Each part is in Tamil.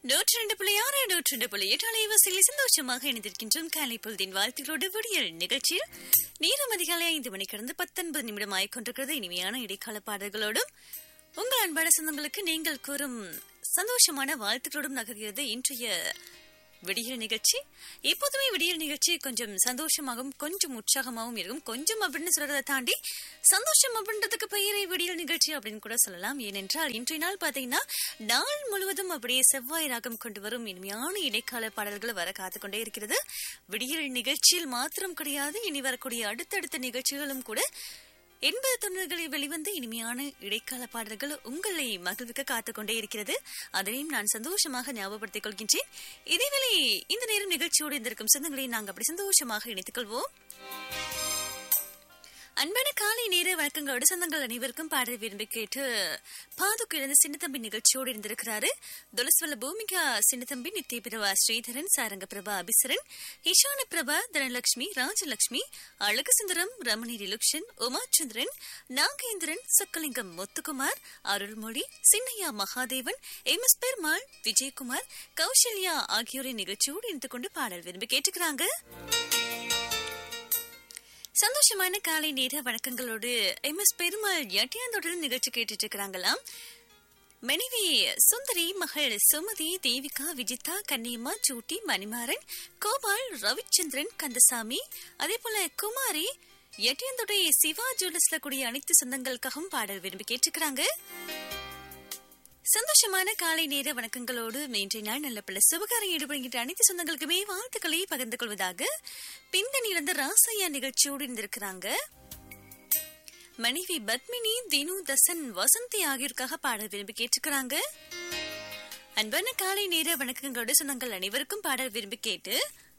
நூற்றி ரெண்டு புள்ளி ஆறு நூற்றி ரெண்டு புள்ளி எட்டு அலைவரிசையில் சந்தோஷமாக இணைந்திருக்கின்றோம் காலை பொழுதின் வாழ்த்துக்களோடு விடியல் நிகழ்ச்சியில் நேரம் அதிகாலை ஐந்து மணி கடந்து பத்தொன்பது நிமிடம் ஆய்கொண்டிருக்கிறது இனிமையான இடைக்கால பாடல்களோடும் உங்கள் அன்பான சொந்தங்களுக்கு நீங்கள் கூறும் சந்தோஷமான வாழ்த்துக்களோடும் நகர்கிறது இன்றைய விடியல் நிகழ்ச்சி எப்போதுமே விடியல் நிகழ்ச்சி கொஞ்சம் சந்தோஷமாகவும் கொஞ்சம் உற்சாகமாகவும் இருக்கும் கொஞ்சம் அப்படின்னு சொல்றதை தாண்டி சந்தோஷம் அப்படின்றதுக்கு பெயரே விடியல் நிகழ்ச்சி அப்படின்னு கூட சொல்லலாம் ஏனென்றால் இன்றைய நாள் பாத்தீங்கன்னா நாள் முழுவதும் அப்படியே செவ்வாய் ராகம் கொண்டு வரும் இனிமையான இடைக்கால பாடல்கள் வர காத்துக்கொண்டே இருக்கிறது விடியல் நிகழ்ச்சியில் மாத்திரம் கிடையாது இனி வரக்கூடிய அடுத்தடுத்த நிகழ்ச்சிகளும் கூட எண்பது தொண்ணூறுகளில் வெளிவந்த இனிமையான இடைக்கால பாடல்கள் உங்களை மகிழ்விக்க காத்துக்கொண்டே இருக்கிறது அதையும் நான் சந்தோஷமாக ஞாபகப்படுத்திக் கொள்கின்றேன் இதேவேளை இந்த நேரம் நிகழ்ச்சியோடு இருந்திருக்கும் சொந்தங்களை நாங்கள் அப்படி சந்தோஷமாக இணைத்துக் கொள்வோம் அன்பான காலை நேர வழக்கங்களோடு சொந்தங்கள் அனைவருக்கும் பாடல் விரும்பி கேட்டு பாதுக்கு இழந்த சின்னத்தம்பி நிகழ்ச்சியோடு இருந்திருக்கிறாரு துலஸ்வல பூமிகா சின்னத்தம்பி நித்திய பிரபா ஸ்ரீதரன் சாரங்க பிரபா அபிசரன் ஈஷான பிரபா தனலட்சுமி ராஜலட்சுமி அழகு சுந்தரம் ரமணி ரிலுக்ஷன் உமாச்சந்திரன் நாகேந்திரன் சொக்கலிங்கம் முத்துக்குமார் அருள்மொழி சின்னையா மகாதேவன் எம் எஸ் பெருமாள் விஜயகுமார் கௌசல்யா ஆகியோரின் நிகழ்ச்சியோடு இணைந்து கொண்டு பாடல் விரும்பி கேட்டுக்கிறாங்க சந்தோஷமான காலை நேர வணக்கங்களோடு எம் எஸ் பெருமாள் எட்டியாந்தோட நிகழ்ச்சி கேட்டுட்டு இருக்கிறாங்களாம் மனைவி சுந்தரி மகள் சுமதி தேவிகா விஜிதா கன்னியம்மா சூட்டி மணிமாறன் கோபால் ரவிச்சந்திரன் கந்தசாமி அதே போல குமாரி எட்டியந்தோடைய சிவா ஜுவல்லர்ஸ்ல கூடிய அனைத்து சொந்தங்களுக்காகவும் பாடல் விரும்பி கேட்டுக்கிறாங்க சந்தோஷமான காலை நேர வணக்கங்களோடு இன்றைய நாள் நல்ல பல சுபகாரம் ஈடுபடுகின்ற அனைத்து சொந்தங்களுக்குமே வாழ்த்துக்களை பகிர்ந்து கொள்வதாக பிந்தணி இழந்த ராசையா நிகழ்ச்சியோடு இருந்திருக்கிறாங்க மனைவி பத்மினி தினு தசன் வசந்தி ஆகியோருக்காக பாடல் விரும்பி கேட்டுக்கிறாங்க அன்பான காலை நேர வணக்கங்களோடு சொந்தங்கள் அனைவருக்கும் பாடல் விரும்பி கேட்டு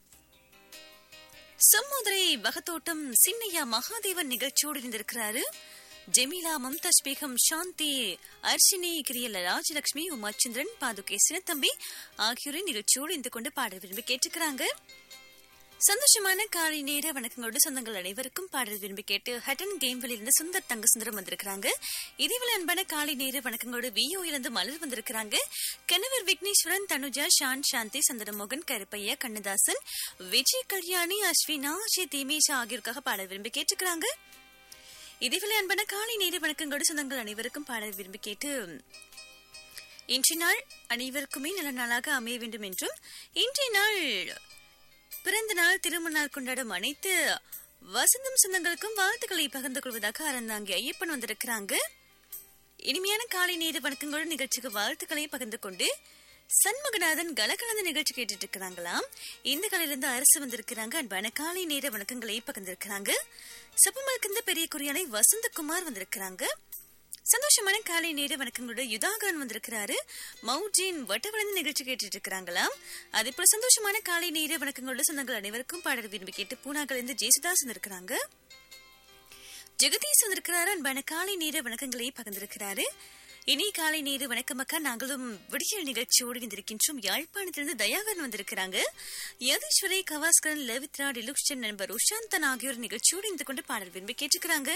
சம்முதிரை வகத்தோட்டம் சின்னையா மகாதேவன் நிகழ்ச்சியோடு இருந்திருக்கிறாரு ஜெமீலா மம்தாஜ் பேகம் சாந்தி அர்ஷினி கிரியல ராஜலட்சுமி உமாச்சந்திரன் பாதுகே சினத்தம்பி ஆகியோரின் நிகழ்ச்சியோடு இந்த கொண்டு பாடல் விரும்பி கேட்டுக்கிறாங்க சந்தோஷமான காலை நேர வணக்கங்களோடு சொந்தங்கள் அனைவருக்கும் பாடல் விரும்பி கேட்டு ஹட்டன் கேம்வில் இருந்து சுந்தர் தங்க சுந்தரம் வந்திருக்கிறாங்க இதேவேளை அன்பான காலை நேர வணக்கங்களோடு விஓ இருந்து மலர் வந்திருக்கிறாங்க கணவர் விக்னேஸ்வரன் தனுஜா ஷான் சாந்தி சந்திரமோகன் கருப்பையா கண்ணதாசன் விஜய் கல்யாணி அஸ்வினா அஜய் தீமேஷா ஆகியோருக்காக பாடல் விரும்பி கேட்டுக்கிறாங்க இதேவேளை அன்பான காலை நேர வணக்கங்களோடு சொந்தங்கள் அனைவருக்கும் பாடல் விரும்பி கேட்டு இன்றைய நாள் அனைவருக்குமே நல்ல நாளாக அமைய வேண்டும் என்றும் இன்றைய நாள் பிறந்த நாள் திருமண நாள் கொண்டாடும் அனைத்து வசந்தம் சொந்தங்களுக்கும் வாழ்த்துக்களை பகிர்ந்து கொள்வதாக அறந்தாங்கி ஐயப்பன் வந்திருக்கிறாங்க இனிமையான காலை நேர வணக்கங்களோடு நிகழ்ச்சிக்கு வாழ்த்துக்களை பகிர்ந்து கொண்டு சண்முகநாதன் கலகலந்த நிகழ்ச்சி கேட்டுட்டு இருக்கிறாங்களாம் இந்த கலையிலிருந்து அரசு வந்திருக்கிறாங்க அன்பான காலை நேர வணக்கங்களை பகிர்ந்திருக்கிறாங்க சப்பமல்கிந்த பெரிய குறியானை வசந்தகுமார் வந்திருக்கிறாங்க சந்தோஷமான காலை நேர வணக்கங்களோட யுதாகரன் வந்திருக்கிறாரு மவுஜின் வட்டவளந்து நிகழ்ச்சி கேட்டுட்டு இருக்கிறாங்களாம் அதே போல சந்தோஷமான காலை நேர வணக்கங்களோட சொந்தங்கள் அனைவருக்கும் பாடல் விரும்பி கேட்டு பூனாக்கள் இருந்து ஜேசுதாஸ் வந்திருக்கிறாங்க ஜெகதீஷ் வந்திருக்கிறாரு அன்பான காலை நேர வணக்கங்களை பகிர்ந்திருக்கிறாரு இனி காலை நேரு வணக்கம் அக்கா நாங்களும் விடியல் நிகழ்ச்சியோடு இருந்திருக்கின்றோம் யாழ்ப்பாணத்திலிருந்து தயாகரன் வந்திருக்கிறாங்க யதீஸ்வரி கவாஸ்கரன் லவித்ரா டிலுக்ஷன் நண்பர் உஷாந்தன் ஆகியோர் நிகழ்ச்சியோடு இருந்து கொண்டு பாடல் விரும்பி கேட்டுக்கிறாங்க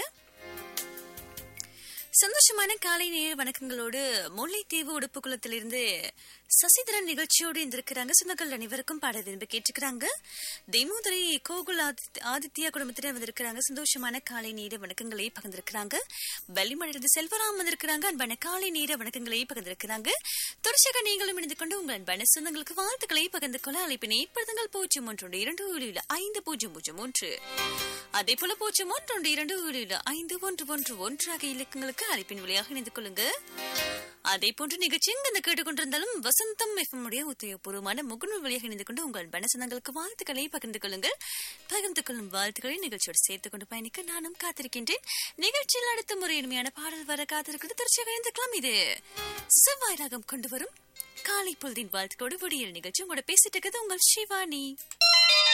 சந்தோஷமான காலை நேர வணக்கங்களோடு முல்லைத்தீவு உடுப்பு குளத்திலிருந்து சசிதரன் நிகழ்ச்சியோடு இருந்திருக்கிறாங்க சொந்தங்கள் அனைவருக்கும் பாட விரும்பி கேட்டுக்கிறாங்க தெய்மோதரை கோகுல் ஆதித்யா குடும்பத்தினர் வந்திருக்கிறாங்க சந்தோஷமான காலை நேர வணக்கங்களை பகிர்ந்திருக்கிறாங்க வள்ளிமணிலிருந்து செல்வராம் வந்திருக்கிறாங்க அன்பான காலை நேர வணக்கங்களை பகிர்ந்திருக்கிறாங்க தொடர்ச்சியாக நீங்களும் இணைந்து கொண்டு உங்கள் அன்பான சொந்தங்களுக்கு வாழ்த்துக்களை பகிர்ந்து கொள்ள அழைப்பினை ஏற்படுத்துங்கள் பூஜ்ஜியம் ஒன்று இரண்டு ஏழு ஐந்து பூஜ்ஜியம் பூஜ்ஜியம் ஒன்று அதே போல பூஜ்ஜியம் ஒன்று இரண்டு ஏழு ஐந்து ஒன்று ஒன்று ஒன்று ஆகிய இலக்கங்களுக்கு அழைப்பின் வழியாக இணைந்து கொள்ளுங்க அதே போன்ற நிகழ்ச்சி எங்க கேட்டுக்கொண்டிருந்தாலும் வசந்தம் எஃப்எம் உடைய உத்தியோகபூர்வமான முகநூல் வழியாக இணைந்து கொண்டு உங்கள் பனசனங்களுக்கு வாழ்த்துக்களை பகிர்ந்து கொள்ளுங்கள் பகிர்ந்து கொள்ளும் வாழ்த்துக்களை நிகழ்ச்சியோடு சேர்த்துக் கொண்டு பயணிக்க நானும் காத்திருக்கின்றேன் நிகழ்ச்சியில் அடுத்த முறை இனிமையான பாடல் வர காத்திருக்கிறது தொடர்ச்சியாக இருந்துக்கலாம் இது செவ்வாய் ராகம் கொண்டு வரும் காலை பொழுதின் வாழ்த்துக்களோடு விடியல் நிகழ்ச்சி உங்களோட பேசிட்டு இருக்கிறது உங்கள் சிவானி